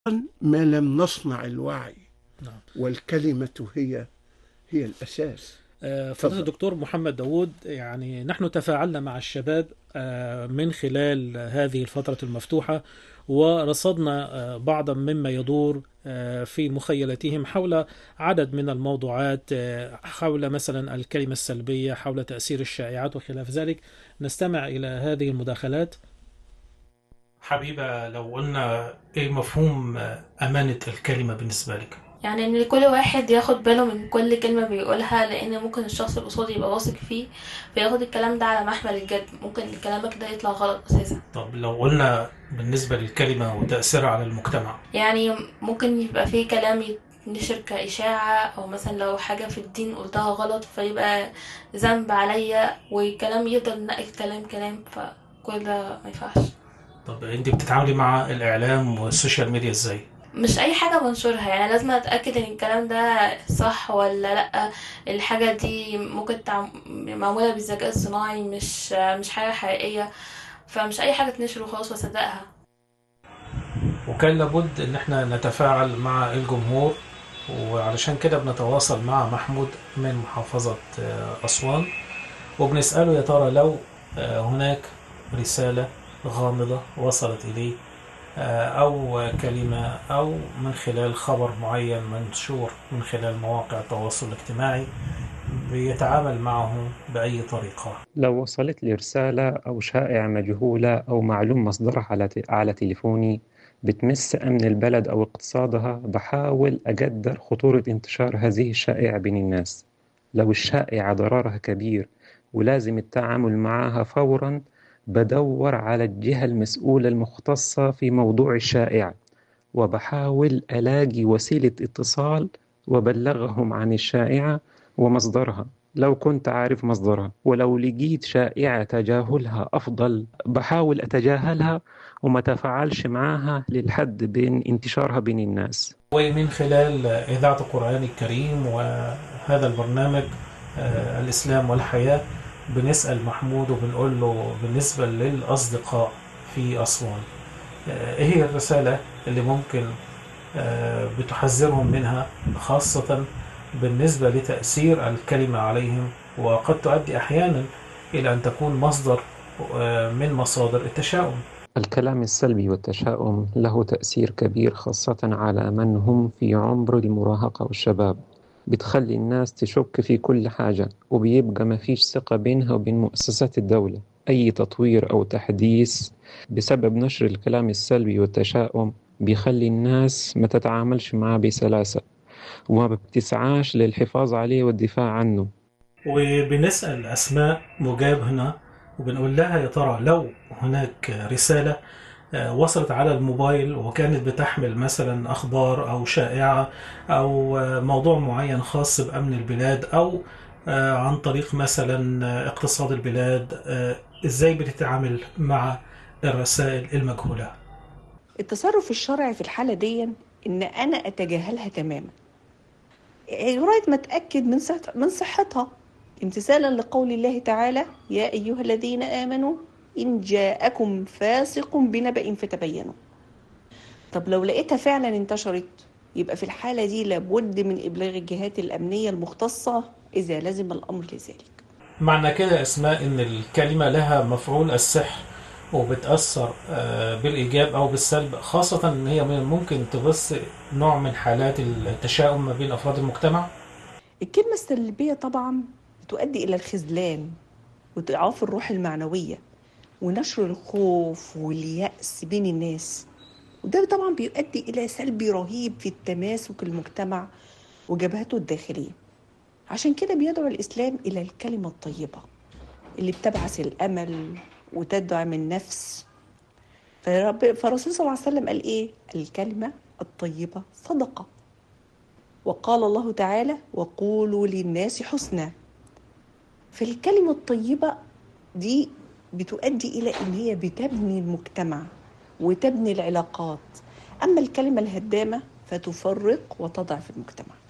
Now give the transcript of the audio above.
ما لم نصنع الوعي نعم. والكلمة هي هي الأساس آه، فضيلة تفضل. الدكتور محمد داوود يعني نحن تفاعلنا مع الشباب آه، من خلال هذه الفترة المفتوحة ورصدنا آه، بعضا مما يدور آه، في مخيلتهم حول عدد من الموضوعات آه، حول مثلا الكلمة السلبية حول تأثير الشائعات وخلاف ذلك نستمع إلى هذه المداخلات حبيبة لو قلنا ايه مفهوم أمانة الكلمة بالنسبة لك يعني ان كل واحد ياخد باله من كل كلمة بيقولها لان ممكن الشخص اللي قصاده يبقى واثق فيه فياخد الكلام ده على محمل الجد ممكن كلامك ده يطلع غلط اساسا طب لو قلنا بالنسبة للكلمة وتأثيرها على المجتمع يعني ممكن يبقى فيه كلام يتنشر كإشاعة أو مثلا لو حاجة في الدين قلتها غلط فيبقى ذنب عليا والكلام يفضل نقل كلام كلام فكل ده ما ينفعش طب انت بتتعاملي مع الإعلام والسوشيال ميديا ازاي؟ مش أي حاجة بنشرها يعني لازم أتأكد إن الكلام ده صح ولا لأ الحاجة دي ممكن تعم... معمولة بالذكاء الصناعي مش مش حاجة حقيقية فمش أي حاجة تنشر وخلاص وأصدقها وكان لابد ان احنا نتفاعل مع الجمهور وعلشان كده بنتواصل مع محمود من محافظة آه، أسوان وبنسأله يا ترى لو آه، هناك رسالة غامضة وصلت إليه آه، أو كلمة أو من خلال خبر معين منشور من خلال مواقع التواصل الاجتماعي بيتعامل معه بأي طريقة لو وصلت لي رسالة أو شائعة مجهولة أو معلوم مصدرها على ت- على تليفوني بتمس أمن البلد أو اقتصادها بحاول أقدر خطورة انتشار هذه الشائعة بين الناس لو الشائعة ضررها كبير ولازم التعامل معها فورا بدور على الجهة المسؤولة المختصة في موضوع الشائعة وبحاول ألاقي وسيلة اتصال وبلغهم عن الشائعة ومصدرها لو كنت عارف مصدرها ولو لقيت شائعة تجاهلها أفضل بحاول أتجاهلها وما تفاعلش معاها للحد بين انتشارها بين الناس ومن خلال إذاعة القرآن الكريم وهذا البرنامج آه، الإسلام والحياة بنسأل محمود وبنقول له بالنسبة للأصدقاء في أسوان آه، إيه هي الرسالة اللي ممكن آه، بتحذرهم منها خاصة بالنسبة لتأثير الكلمة عليهم وقد تؤدي أحيانا إلى أن تكون مصدر آه، من مصادر التشاؤم الكلام السلبي والتشاؤم له تأثير كبير خاصة على من هم في عمر المراهقة والشباب بتخلي الناس تشك في كل حاجة وبيبقى مفيش ثقة بينها وبين مؤسسات الدولة أي تطوير أو تحديث بسبب نشر الكلام السلبي والتشاؤم بيخلي الناس ما تتعاملش معاه بسلاسة وما بتسعاش للحفاظ عليه والدفاع عنه وبنسأل أسماء مجاب هنا وبنقول لها يا ترى لو هناك رسالة آه، وصلت على الموبايل وكانت بتحمل مثلا أخبار أو شائعة أو آه، موضوع معين خاص بأمن البلاد أو آه، عن طريق مثلا آه، اقتصاد البلاد آه، إزاي بتتعامل مع الرسائل المجهولة التصرف الشرعي في الحالة دي إن أنا أتجاهلها تماما لغاية ما أتأكد من صحت- من صحتها امتثالا لقول الله تعالى يا أيها الذين آمنوا إن جاءكم فاسق بنبأ فتبينوا طب لو لقيتها فعلا انتشرت يبقى في الحالة دي لابد من إبلاغ الجهات الأمنية المختصة إذا لزم الأمر لذلك معنى كده يا أسماء إن الكلمة لها مفعول السحر وبتأثر آه، بالإيجاب أو بالسلب خاصة إن هي من- ممكن تبث نوع من حالات التشاؤم ما بين أفراد المجتمع الكلمة السلبية طبعا تؤدي إلى الخذلان وضعاف الروح المعنوية ونشر الخوف واليأس بين الناس وده طبعا بيؤدي إلى سلبي رهيب في التماسك المجتمع وجبهته الداخلية عشان كده بيدعو الإسلام إلى الكلمة الطيبة اللي بتبعث الأمل وتدعم النفس فرب فالرسول صلى الله عليه وسلم قال إيه الكلمة الطيبة صدقة وقال الله تعالى وقولوا للناس حسنا فالكلمة الطيبة دي بتؤدي إلى إن هي بتبني المجتمع وتبني العلاقات أما الكلمة الهدامة فتفرق وتضعف المجتمع